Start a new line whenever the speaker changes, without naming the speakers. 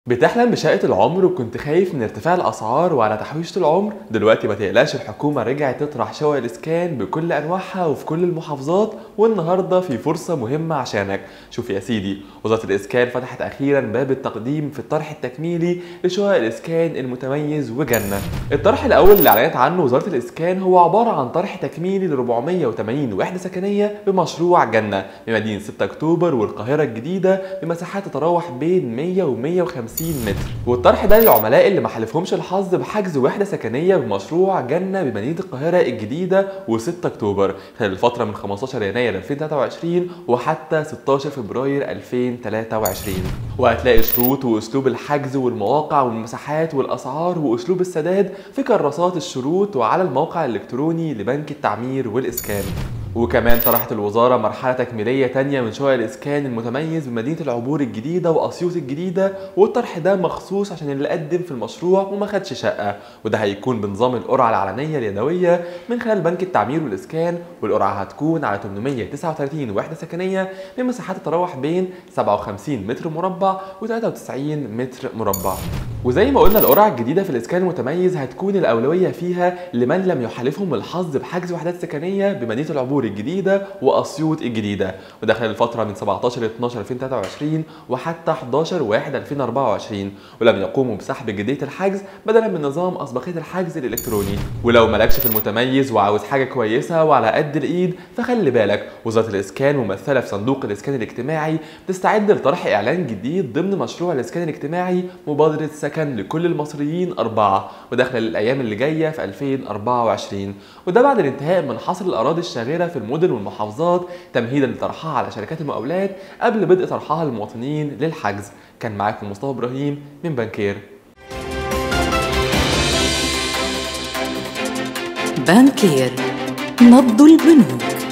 بتحلم بشقة العمر وكنت خايف من ارتفاع الأسعار وعلى تحويشة العمر دلوقتي ما تقلقش الحكومة رجعت تطرح شقق الإسكان بكل أنواعها وفي كل المحافظات والنهاردة في فرصة مهمة عشانك شوف يا سيدي وزارة الإسكان فتحت أخيرا باب التقديم في الطرح التكميلي لشقق الإسكان المتميز وجنة الطرح الأول اللي أعلنت عنه وزارة الإسكان هو عبارة عن طرح تكميلي ل 480 وحدة سكنية بمشروع جنة بمدينة 6 أكتوبر والقاهرة الجديدة بمساحات تتراوح بين 100 و 150 متر والطرح ده للعملاء اللي ما حالفهمش الحظ بحجز وحده سكنيه بمشروع جنه بمدينه القاهره الجديده و6 اكتوبر خلال الفتره من 15 يناير 2023 وحتى 16 فبراير 2023 وهتلاقي شروط واسلوب الحجز والمواقع والمساحات والاسعار واسلوب السداد في كراسات الشروط وعلى الموقع الالكتروني لبنك التعمير والاسكان وكمان طرحت الوزارة مرحلة تكميلية تانية من شقق الإسكان المتميز بمدينة العبور الجديدة وأسيوط الجديدة والطرح ده مخصوص عشان اللي قدم في المشروع وما خدش شقة وده هيكون بنظام القرعة العلنية اليدوية من خلال بنك التعمير والإسكان والقرعة هتكون على 839 وحدة سكنية بمساحات تتراوح بين 57 متر مربع و93 متر مربع وزي ما قلنا القرعة الجديدة في الإسكان المتميز هتكون الأولوية فيها لمن لم يحالفهم الحظ بحجز وحدات سكنية بمدينة العبور الجديدة وأسيوط الجديدة وده خلال الفترة من 17 ل 12 2023 وحتى 11 1 2024 ولم يقوموا بسحب جدية الحجز بدلا من نظام أسبقية الحجز الإلكتروني ولو مالكش في المتميز وعاوز حاجة كويسة وعلى قد الإيد فخلي بالك وزارة الإسكان ممثلة في صندوق الإسكان الاجتماعي بتستعد لطرح إعلان جديد ضمن مشروع الإسكان الاجتماعي مبادرة سكن لكل المصريين أربعة وده خلال الأيام اللي جاية في 2024 وده بعد الانتهاء من حصر الأراضي الشاغرة في المدن والمحافظات تمهيدا لطرحها على شركات المقاولات قبل بدء طرحها للمواطنين للحجز كان معاكم مصطفى إبراهيم من بنكير
بانكير نبض البنوك